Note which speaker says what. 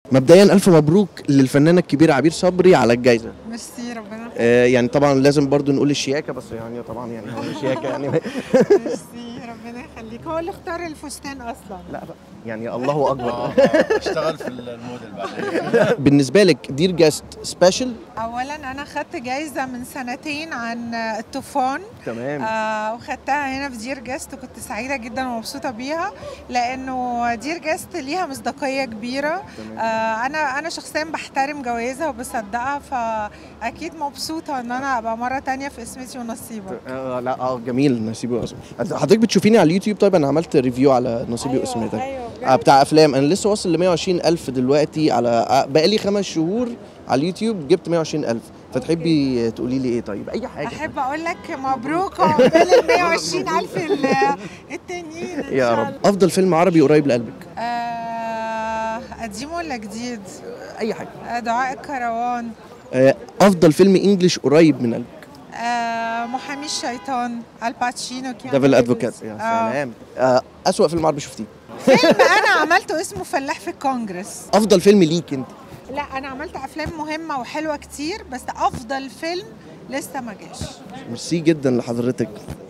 Speaker 1: مبدئيا الف مبروك للفنانه الكبيره عبير صبري على الجائزه
Speaker 2: ميرسي ربنا
Speaker 1: آه يعني طبعا لازم برضو نقول الشياكه بس يعني طبعا يعني هو الشياكه يعني
Speaker 2: ميرسي ربنا يخليك هو اللي اختار الفستان اصلا
Speaker 1: لا بقى يعني الله اكبر
Speaker 3: اه اشتغل في الموديل بعدين
Speaker 1: بالنسبه لك دير جاست سبيشال
Speaker 2: اولا انا خدت جايزه من سنتين عن الطوفان
Speaker 1: تمام
Speaker 2: آه وخدتها هنا في دير جاست وكنت سعيده جدا ومبسوطه بيها لانه دير جاست ليها مصداقيه كبيره
Speaker 1: تمام.
Speaker 2: آه انا انا شخصيا بحترم جوائزها وبصدقها فاكيد مبسوطه ان انا ابقى مره تانية في اسمتي ونصيبك
Speaker 1: آه لا اه جميل نصيبي واسمه حضرتك بتشوفيني على اليوتيوب طيب انا عملت ريفيو على نصيبي
Speaker 2: أيوة،
Speaker 1: واسمتك
Speaker 2: أيوة، بجد.
Speaker 1: آه بتاع افلام انا لسه واصل ل 120 الف دلوقتي على آه بقالي خمس شهور على اليوتيوب جبت 120 الف فتحبي تقولي لي ايه طيب اي حاجه
Speaker 2: احب اقول لك مبروك عقبال ال 120 الف ال- التانيين إن
Speaker 1: يا
Speaker 2: شاء
Speaker 1: رب
Speaker 2: الله.
Speaker 1: افضل فيلم عربي قريب لقلبك
Speaker 2: آه قديم ولا جديد؟
Speaker 1: اي حاجه
Speaker 2: آه دعاء الكروان
Speaker 1: آه افضل فيلم انجلش قريب من قلبك
Speaker 2: آه محامي الشيطان الباتشينو كيانو
Speaker 1: ديفل
Speaker 2: ريفز.
Speaker 1: ادفوكات يا
Speaker 2: آه.
Speaker 1: سلام آه اسوأ فيلم عربي شفتيه
Speaker 2: فيلم انا عملته اسمه فلاح في الكونجرس
Speaker 1: افضل فيلم ليك انت
Speaker 2: لا انا عملت افلام مهمه وحلوه كتير بس افضل فيلم لسه ما جاش
Speaker 1: ميرسي جدا لحضرتك